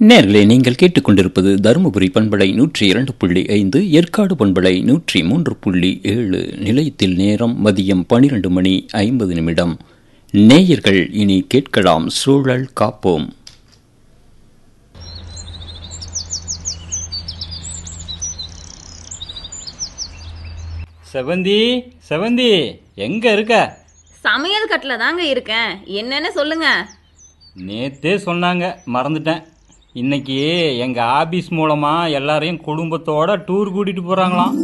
நேர்களே நீங்கள் கேட்டுக்கொண்டிருப்பது தருமபுரி பண்பலை நூற்றி இரண்டு புள்ளி ஐந்து ஏற்காடு பண்பலை நூற்றி மூன்று புள்ளி ஏழு நிலையத்தில் நேரம் மதியம் பனிரெண்டு மணி ஐம்பது நிமிடம் நேயர்கள் இனி கேட்கலாம் சூழல் காப்போம் செவந்தி செவந்தி எங்க இருக்க சமையல் கட்டில் தாங்க இருக்கேன் என்னன்னு சொல்லுங்க நேத்தே சொன்னாங்க மறந்துட்டேன் இன்னைக்கு எங்க ஆபீஸ் மூலமா எல்லாரையும் குடும்பத்தோட டூர் கூட்டிட்டு போறாங்களாம்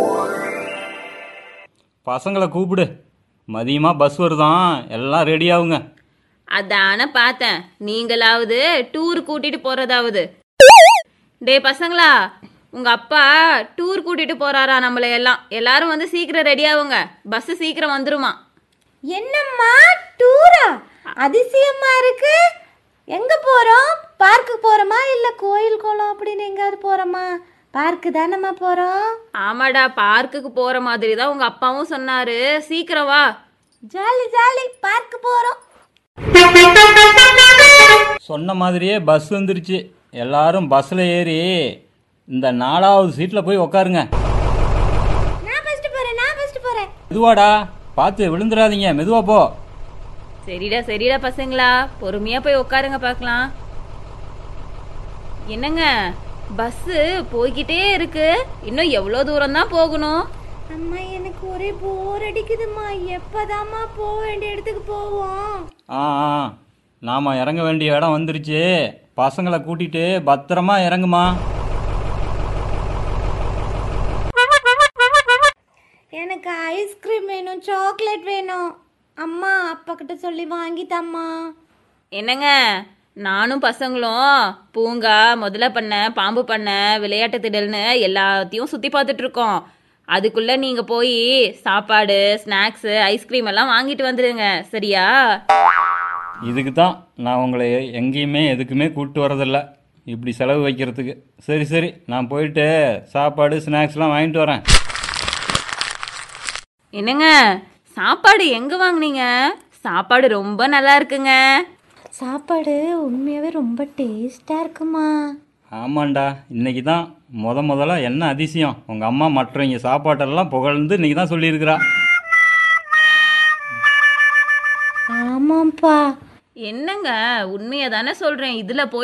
பசங்களை கூப்பிடு மதியமா பஸ் வருதாம் எல்லாம் ரெடி ஆகுங்க அதான பார்த்தேன் நீங்களாவது டூர் கூட்டிட்டு போறதாவது டே பசங்களா உங்க அப்பா டூர் கூட்டிட்டு போறாரா நம்மள எல்லாம் எல்லாரும் வந்து சீக்கிரம் ரெடி ஆகுங்க பஸ் சீக்கிரம் வந்துருமா என்னம்மா டூரா அதிசயமா இருக்கு எங்க போறோம் பார்க்கு போறோமா இல்ல கோயில் குளம் அப்படின்னு எங்காவது போறோமா பார்க்கு தானம்மா போறோம் ஆமாடா பார்க்குக்கு போற மாதிரி தான் உங்க அப்பாவும் சொன்னாரு சீக்கிரம் வா ஜாலி ஜாலி பார்க்கு போறோம் சொன்ன மாதிரியே பஸ் வந்துருச்சு எல்லாரும் பஸ்ஸில் ஏறி இந்த நாலாவது சீட்டில் போய் உக்காருங்க நான் ஃபர்ஸ்ட் போறேன் நான் ஃபர்ஸ்ட் போறேன் மெதுவாடா பார்த்து விழுந்துடாதீங்க மெதுவா போ சரிடா சரிடா பசங்களா பொறுமையா போய் உட்காருங்க பார்க்கலாம் என்னங்க பஸ் போய்கிட்டே இருக்கு இன்னும் எவ்வளோ தூரம் தான் போகணும் அம்மா எனக்கு ஒரே போர் அடிக்குதுமா எப்பதாம்மா போக வேண்டிய இடத்துக்கு போவோம் ஆ ஆ நாம் இறங்க வேண்டிய இடம் வந்துருச்சு பசங்களை கூட்டிட்டு பத்திரமா இறங்குமா எனக்கு ஐஸ்கிரீம் வேணும் சாக்லேட் வேணும் அம்மா அப்பா கிட்ட சொல்லி வாங்கித்தாம்மா என்னங்க நானும் பசங்களும் பூங்கா முதல்ல பண்ண பாம்பு பண்ண விளையாட்டு திடல்னு எல்லாத்தையும் சுற்றி பார்த்துட்டு இருக்கோம் அதுக்குள்ள நீங்க போய் சாப்பாடு ஸ்நாக்ஸு ஐஸ்கிரீம் எல்லாம் வாங்கிட்டு வந்துடுங்க சரியா இதுக்கு தான் நான் உங்களை எங்கேயுமே எதுக்குமே கூப்பிட்டு வரதில்ல இப்படி செலவு வைக்கிறதுக்கு சரி சரி நான் போயிட்டு சாப்பாடு ஸ்நாக்ஸ்லாம் வாங்கிட்டு வரேன் என்னங்க சாப்பாடு எங்க வாங்குனீங்க சாப்பாடு ரொம்ப நல்லா இருக்குங்க சாப்பாடு உண்மையாவே ரொம்ப டேஸ்டா இருக்குமா ஆமாண்டா இன்னைக்கு தான் முத முதல்ல என்ன அதிசயம் உங்கள் அம்மா மற்றவங்க சாப்பாட்டெல்லாம் புகழ்ந்து இன்னைக்கு தான் சொல்லியிருக்கிறா ஆமாப்பா என்னங்க உண்மையை தானே சொல்றேன் இதுல போய்